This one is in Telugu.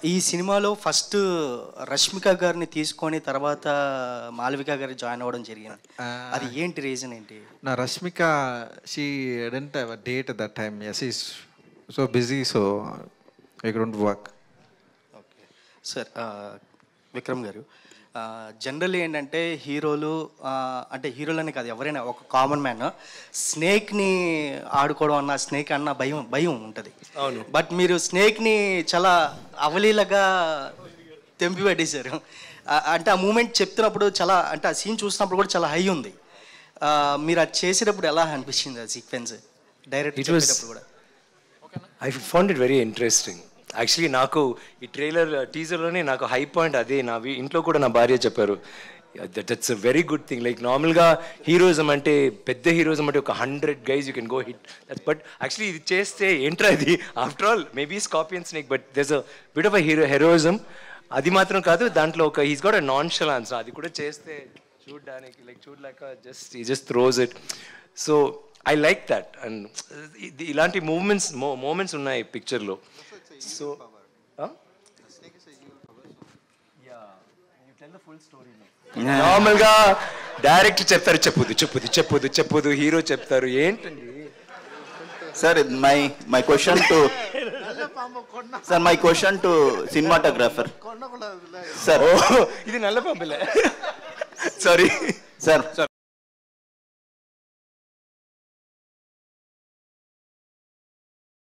ఈ సినిమాలో ఫస్ట్ రష్మిక గారిని తీసుకొని తర్వాత మాలవిక గారి జాయిన్ అవ్వడం జరిగింది అది ఏంటి రీజన్ ఏంటి నా Rashmika she didn't have date at that time as is so busy so I don't work okay sir Vikram garu general ఏంటంటే హీరోలు ఆ, అంటే హీరోలని కాదు ఎవరైనా ఒక కామన్ మ్యాన్ స్నేక్ని ఆడుకోవడం అన్న స్నేక్ అన్న భయం భయం ఉంటుంది అవును. బట్ మీరు స్నేక్ని చాలా అవలీలగా తెంపి పెట్టేశారు ఆ, అంటే ఆ మూమెంట్ చెప్తున్నప్పుడు చాలా అంటే ఆ సీన్ చూసినప్పుడు కూడా చాలా హై ఉంది ఆ, మీరు అది చేసేటప్పుడు ఎలా అనిపించింది ఆ సీక్వెన్స్ డైరెక్ట్ It was- చెప్పేటప్పుడు కూడా I found it very interesting actually నాకు ఈ ట్రైలర్ టీజర్లోనే నాకు హై పాయింట్ అదే నా వి- ఇంట్లో కూడా నా భార్య చెప్పారు that's a very good thing like నార్మల్గా హీరోయిజం అంటే పెద్ద హీరోయిజం అంటే ఒక hundred guys you can go hit but actually ఇది చేస్తే ఏంట్రా ఇది after all maybe scorpion snake but there's a bit of a hero heroism అది మాత్రం కాదు దాంట్లో ఒక he's got a nonchalance అది కూడా చేస్తే చూడడానికి లైక్ చూడలేక జస్ట్ ఈ just throws it so I like that and ఇలాంటి మూమెంట్స్ మూమెంట్స్ ఉన్నాయి పిక్చర్లో సో నార్మల్ గా డైరెక్ట్ చెప్తారు చెప్పుదు చెప్పుదు చెప్పుదు చెప్పుదు హీరో చెప్తారు ఏంటండి Sir, my my question to Sir, my question to cinematographer. Sir, ఇది నల్ల పంపిలే సారీ sir,